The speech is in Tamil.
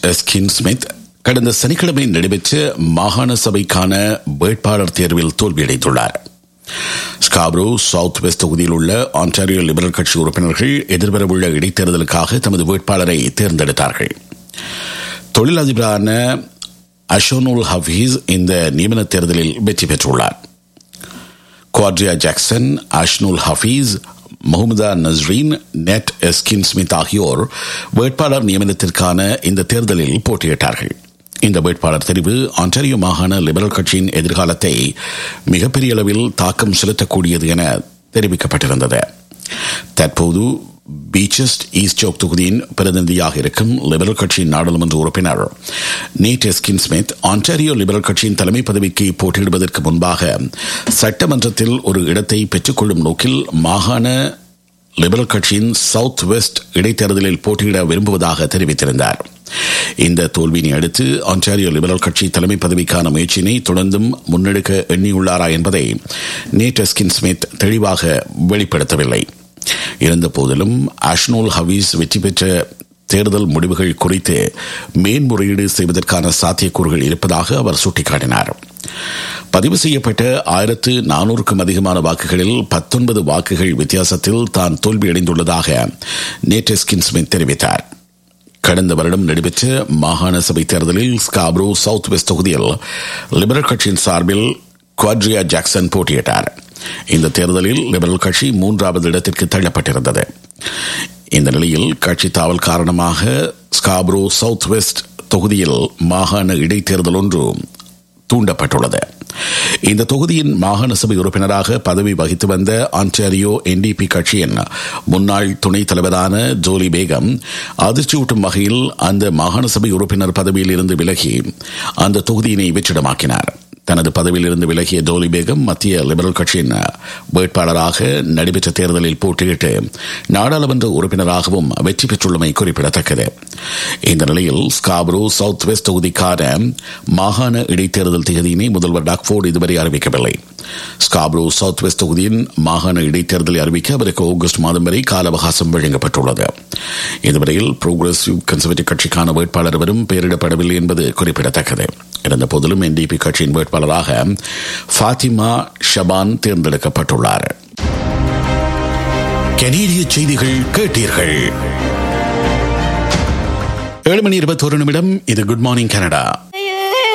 எஸ்கின் ஸ்மித் கடந்த சனிக்கிழமை நடைபெற்ற மாகாண சபைக்கான வேட்பாளர் தேர்வில் தோல்வியடைந்துள்ளார் ஸ்காப்ரோ சவுத் வெஸ்ட் தொகுதியில் உள்ள ஆன்டாரியோ லிபரல் கட்சி உறுப்பினர்கள் எதிர்வரவுள்ள இடைத்தேர்தலுக்காக தமது வேட்பாளரை தேர்ந்தெடுத்தார்கள் தொழிலதிபரான அஷோனுல் ஹபீஸ் இந்த நியமன தேர்தலில் வெற்றி பெற்றுள்ளார் குவாட்ரியா ஜாக்சன் அஷ்னுல் ஹபீஸ் முகமதா நஸ்ரீன் நெட் எஸ்கின் ஸ்மித் ஆகியோர் வேட்பாளர் நியமனத்திற்கான இந்த தேர்தலில் போட்டியிட்டார்கள் இந்த வேட்பாளர் தெரிவு ஆன்டாரியோ மாகாண லிபரல் கட்சியின் எதிர்காலத்தை மிகப்பெரிய அளவில் தாக்கம் செலுத்தக்கூடியது என தெரிவிக்கப்பட்டிருந்தது தற்போது பீச்சஸ்ட் ஈஸ்ட் சோக் தொகுதியின் பிரதிநிதியாக இருக்கும் லிபரல் கட்சியின் நாடாளுமன்ற உறுப்பினர் Nate Erskine Smith Ontario liberal கட்சியின் தலைமை பதவிக்கு போட்டியிடுவதற்கு முன்பாக சட்டமன்றத்தில் ஒரு இடத்தை பெற்றுக்கொள்ளும் நோக்கில் மாகாண லிபரல் கட்சியின் சவுத் வெஸ்ட் இடைத்தேர்தலில் போட்டியிட விரும்புவதாக தெரிவித்திருந்தார் இந்த தோல்வியினை அடுத்து ஆன்டாரியோ லிபரல் கட்சி தலைமை பதவிக்கான முயற்சியினை தொடர்ந்தும் முன்னெடுக்க எண்ணியுள்ளாரா என்பதை நேட் எஸ்கின் ஸ்மித் தெளிவாக வெளிப்படுத்தவில்லை இருந்த போதிலும் அஷ்னோல் ஹவீஸ் வெற்றி பெற்ற தேர்தல் முடிவுகள் குறித்து மேன்முறையீடு செய்வதற்கான சாத்தியக்கூறுகள் இருப்பதாக அவர் சுட்டிக்காட்டினார் பதிவு செய்யப்பட்ட ஆயிரத்து நானூறுக்கும் அதிகமான வாக்குகளில் பத்தொன்பது வாக்குகள் வித்தியாசத்தில் தான் தோல்வியடைந்துள்ளதாக நேட்டெஸ்கின் ஸ்மித் தெரிவித்தார் கடந்த வருடம் நடைபெற்ற மாகாண சபை தேர்தலில் ஸ்காப்ரோ சவுத் வெஸ்ட் தொகுதியில் லிபரல் கட்சியின் சார்பில் குவாட்ரியா ஜாக்சன் போட்டியிட்டார் இந்த தேர்தலில் லிபரல் கட்சி மூன்றாவது இடத்திற்கு தள்ளப்பட்டிருந்தது இந்த நிலையில் கட்சி தாவல் காரணமாக ஸ்காப்ரோ சவுத் வெஸ்ட் தொகுதியில் மாகாண இடைத்தேர்தல் ஒன்று தூண்டப்பட்டுள்ளது இந்த தொகுதியின் மாகாண சபை உறுப்பினராக பதவி வகித்து வந்த ஆன்டாரியோ என்டிபி கட்சியின் முன்னாள் துணைத் தலைவரான ஜோலி பேகம் அதிர்ச்சியூட்டும் வகையில் அந்த மாகாண சபை உறுப்பினர் பதவியில் இருந்து விலகி அந்த தொகுதியினை வெற்றிடமாக்கினார் தனது பதவியில் இருந்து விலகிய ஜோலி பேகம் மத்திய லிபரல் கட்சியின் வேட்பாளராக நடைபெற்ற தேர்தலில் போட்டியிட்டு நாடாளுமன்ற உறுப்பினராகவும் வெற்றி பெற்றுள்ளமை குறிப்பிடத்தக்கது இந்த நிலையில் ஸ்காப்ரோ சவுத் வெஸ்ட் தொகுதிக்கான மாகாண இடைத்தேர்தல் தேதியினை முதல்வர் டாக்ஃபோர்டு இதுவரை அறிவிக்கவில்லை ஸ்காப்ரோ சவுத் வெஸ்ட் தொகுதியின் மாகாண இடைத்தேர்தலை அறிவிக்க அவருக்கு ஆகஸ்ட் மாதம் வரை கால அவகாசம் வழங்கப்பட்டுள்ளது இதுவரையில் புரோகிரசிவ் கன்சர்வேட்டிவ் கட்சிக்கான வேட்பாளர் வரும் பெயரிடப்படவில்லை என்பது குறிப்பிடத்தக்கது இருந்த போதிலும் என்டிபி கட்சியின் வேட்பாளராக ஃபாத்திமா ஷபான் தேர்ந்தெடுக்கப்பட்டுள்ளார் கனேடிய செய்திகள் கேட்டீர்கள் ஏழு மணி இருபத்தோரு நிமிடம் இது குட் மார்னிங் கனடா